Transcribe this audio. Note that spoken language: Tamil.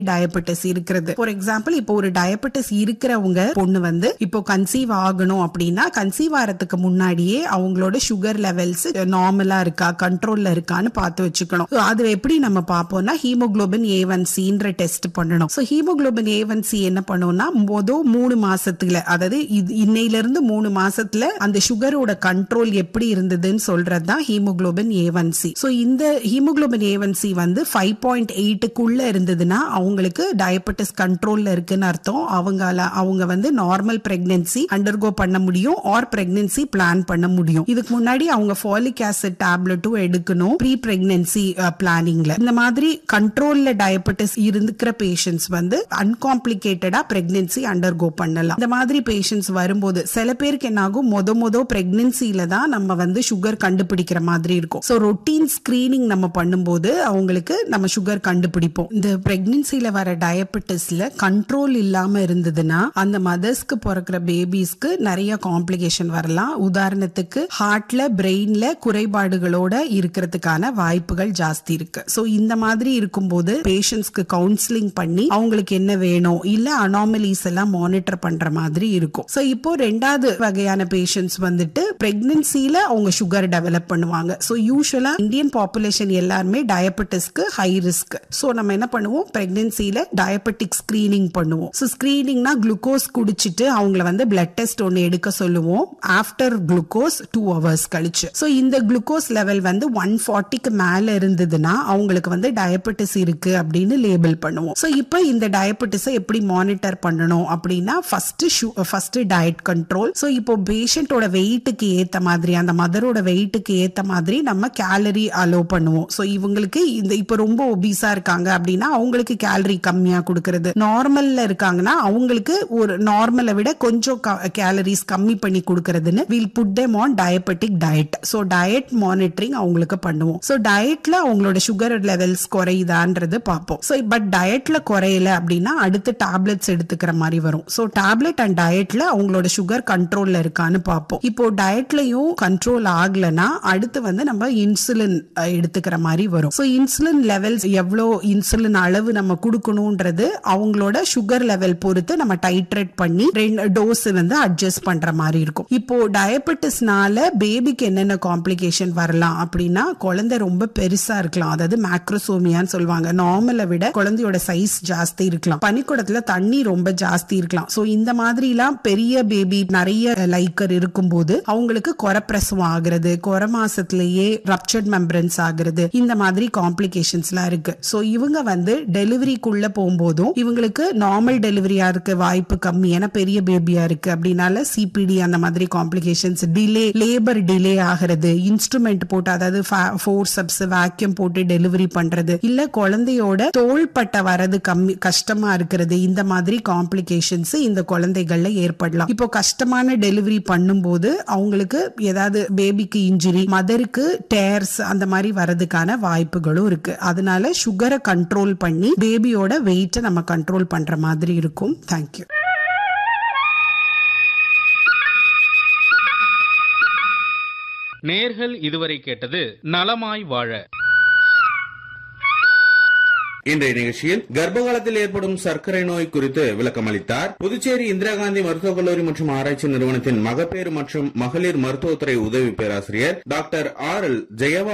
டயபெட்டிஸ் இருக்கிறது ஃபார் எக்ஸாம்பிள் இப்போ ஒரு டயபெட்டிஸ் இருக்கிறவங்க பொண்ணு வந்து இப்போ கன்சீவ் ஆகணும் அப்படின்னா கன்சீவ் ஆகிறதுக்கு முன்னாடியே அவங்களோட சுகர் லெவல்ஸ் நார்மலா இருக்கா கண்ட்ரோல்ல இருக்கான்னு பார்த்து வச்சுக்கணும் So, அது எப்படி நம்ம பார்ப்போம்னா ஹீமோகுளோபின் ஏ ஒன் சின்ற டெஸ்ட் பண்ணணும் so haemoglobin A one C என்ன பண்ணும்னா மொதல் மூணு மாசத்துல அதாவது இது இன்னையில இருந்து மூணு மாசத்துல அந்த சுகரோட கண்ட்ரோல் எப்படி இருந்ததுன்னு சொல்றது தான் haemoglobin A one C so இந்த ஹீமோகுளோபின் ஏ ஒன் சி வந்து ஃபைவ் பாயிண்ட் எயிட்டுக்குள்ள இருந்ததுன்னா அவங்களுக்கு டயபெட்டிஸ் கண்ட்ரோல்ல இருக்குன்னு அர்த்தம் அவங்களால அவங்க வந்து நார்மல் பிரெக்னன்சி அண்டர்கோ பண்ண முடியும் ஆர் பிரெக்னன்சி பிளான் பண்ண முடியும் இதுக்கு முன்னாடி அவங்க ஃபாலிக் ஆசிட் டேப்லெட்டும் எடுக்கணும் ப்ரீ பிரெக்னன்சி பிளானிங்ல இந்த மாதிரி கண்ட்ரோல்ல டயபெட்டிஸ் இருக்கிற பேஷண்ட்ஸ் வந்து அன்காம்ப்ளிகேட்டடா பிரெக்னன்சி அண்டர்கோ பண்ணலாம் இந்த மாதிரி பேஷண்ட்ஸ் வரும்போது சில பேருக்கு என்ன ஆகும் மொத மொத பிரெக்னன்சில தான் நம்ம வந்து சுகர் கண்டுபிடிக்கிற மாதிரி இருக்கும் ஸோ ரொட்டீன் ஸ்கிரீனிங் நம்ம பண்ணும்போது அவங்களுக்கு நம்ம சுகர் கண்டுபிடிப்போம் இந்த பிரெக்னன்சில வர டயபெட்டிஸ்ல கண்ட்ரோல் இல்லாம இருந்ததுன்னா அந்த மதர்ஸ்க்கு பிறக்கிற பேபிஸ்க்கு நிறைய காம்ப்ளிகேஷன் வரலாம் உதாரணத்துக்கு ஹார்ட்ல பிரெயின்ல குறைபாடுகளோட இருக்கிறதுக்கான வாய்ப்புகள் ஜாஸ்தி இருக்கு ஸோ இந்த மாதிரி இருக்கும்போது பேஷண்ட்ஸ்க்கு கவுன்சிலிங் பண்ணி அவங்களுக்கு என்ன வேணும் இல்ல அனாமலிஸ் எல்லாம் மானிட்டர் பண்ற மாதிரி இருக்கும் ஸோ இப்போ ரெண்டாவது வகையான பேஷண்ட்ஸ் வந்துட்டு பிரெக்னன்சில அவங்க சுகர் டெவலப் பண்ணுவாங்க ஸோ யூஸ்வலா இந்தியன் பாப்புலேஷன் எல்லாருமே டயபெட்டிஸ்க்கு ஹை ரிஸ்க் ஸோ நம்ம என்ன பண்ணுவோம் பிரெக்னன்சில டயபெட்டிக் ஸ்கிரீனிங் பண்ணுவோம் ஸோ ஸ்கிரீனிங்னா குளுக்கோஸ் குடிச்சிட்டு அவங்கள வந்து பிளட் டெஸ்ட் ஒன்று எடுக்க சொல்லுவோம் ஆஃப்டர் குளுக்கோஸ் டூ ஹவர்ஸ் கழிச்சு ஸோ இந்த குளுக்கோஸ் லெவல் வந்து ஒன் ஃபார்ட்டிக்கு மேல இருந்ததுன்னா அவங்களுக்கு வந்து டயபெட்டிஸ் இருக்கு அப்படின்னு லேபிள் பண்ணுவோம் ஸோ இப்போ இந்த டயபெட்டிஸை எப்படி மானிட்டர் பண்ணணும் அப்படின்னா first first diet control so இப்போ பேஷண்டோட வெயிட்டுக்கு ஏத்த மாதிரி அந்த மதரோட வெயிட்டுக்கு ஏத்த மாதிரி நம்ம கேலரி அலோவ் பண்ணுவோம் ஸோ இவங்களுக்கு இந்த இப்போ ரொம்ப ஒபீஸா இருக்காங்க அப்படின்னா அவங்களுக்கு கேலரி கம்மியா கொடுக்கறது நார்மல்ல இருக்காங்கன்னா அவங்களுக்கு ஒரு நார்மலை விட கொஞ்சம் கேலரிஸ் கம்மி பண்ணி கொடுக்கறதுன்னு will put them on diabetic diet so diet monitoring அவங்களுக்கு பண்ணுவோம் ஸோ டயட்ல அவங்களோட சுகர் லெவல்ஸ் குறையுதான்றது பார்ப்போம் ஸோ பட் டயட்ல குறையல அப்படின்னா அடுத்து டேப்லெட்ஸ் எடுத்துக்கிற மாதிரி வரும் ஸோ டேப்லெட் அண்ட் டயட்ல அவங்களோட சுகர் கண்ட்ரோல்ல இருக்கான்னு பார்ப்போம் இப்போ டயட்லயும் கண்ட்ரோல் ஆகலைன்னா அடுத்து வந்து நம்ம இன்சுலின் எடுத்துக்கிற மாதிரி வரும் ஸோ இன்சுலின் லெவல்ஸ் எவ்வளோ இன்சுலின் அளவு நம்ம கொடுக்கணும்ன்றது அவங்களோட சுகர் லெவல் பொறுத்து நம்ம டைட்ரேட் பண்ணி ரெண்டு டோஸ் வந்து அட்ஜஸ்ட் பண்ற மாதிரி இருக்கும் இப்போ டயபெட்டிஸ்னால பேபிக்கு என்னென்ன காம்ப்ளிகேஷன் வரலாம் அப்படின்னா குழந்தை ரொம்ப பெருசா இருக்கலாம் அதாவது மேக்ரோசோமியான்னு சொல்லுவாங்க நார்மலை விட குழந்தையோட சைஸ் ஜாஸ்தி இருக்கலாம் பனிக்கூடத்துல தண்ணி ரொம்ப ஜாஸ்தி இருக்கலாம் சோ இந்த மாதிரி எல்லாம் பெரிய பேபி நிறைய லைக்கர் இருக்கும்போது அவங்களுக்கு குறப்பிரசவம் ஆகுறது குறை மாசத்திலேயே ரப்சர்ட் மெம்பரன்ஸ் ஆகுறது இந்த மாதிரி காம்ப்ளிகேஷன்ஸ் எல்லாம் இருக்கு சோ இவங்க வந்து டெலிவரிக்குள்ள போகும்போதும் இவங்களுக்கு நார்மல் டெலிவரியா இருக்க வாய்ப்பு கம்மி ஏன்னா பெரிய பேபியா இருக்கு அப்படின்னால சிபிடி அந்த மாதிரி காம்ப்ளிகேஷன்ஸ் டிலே லேபர் டிலே ஆகிறது இன்ஸ்ட்ருமெண்ட் போட்டு அதாவது ஃபோர் சப்ஸ் வேக்யூம் போட்டு டெலிவரி பண்றது இல்ல குழந்தையோட தோள்பட்டை வரது கம்மி கஷ்டமா இருக்கிறது இந்த மாதிரி காம்ப்ளிகேஷன்ஸ் இந்த குழந்தைகள்ல ஏற்படலாம் இப்போ கஷ்டமான டெலிவரி பண்ணும்போது அவங்களுக்கு ஏதாவது பேபிக்கு இன்ஜுரி மதருக்கு டேர்ஸ் அந்த மாதிரி வரதுக்கான வாய்ப்புகளும் இருக்கு அதனால சுகரை கண்ட்ரோல் பண்ணி பேபியோட வெயிட்டை நம்ம கண்ட்ரோல் பண்ற மாதிரி இருக்கும் தேங்க்யூ நேர்கள் இதுவரை கேட்டது நலமாய் வாழ இன்றைய நிகழ்ச்சியில் கர்ப்ப காலத்தில் ஏற்படும் சர்க்கரை நோய் குறித்து விளக்கம் அளித்தார் புதுச்சேரி இந்திரா காந்தி மருத்துவக் கல்லூரி மற்றும் ஆராய்ச்சி நிறுவனத்தின் மகப்பேறு மற்றும் மகளிர் மருத்துவத்துறை உதவி பேராசிரியர் டாக்டர் ஆர் எல் ஜெயவா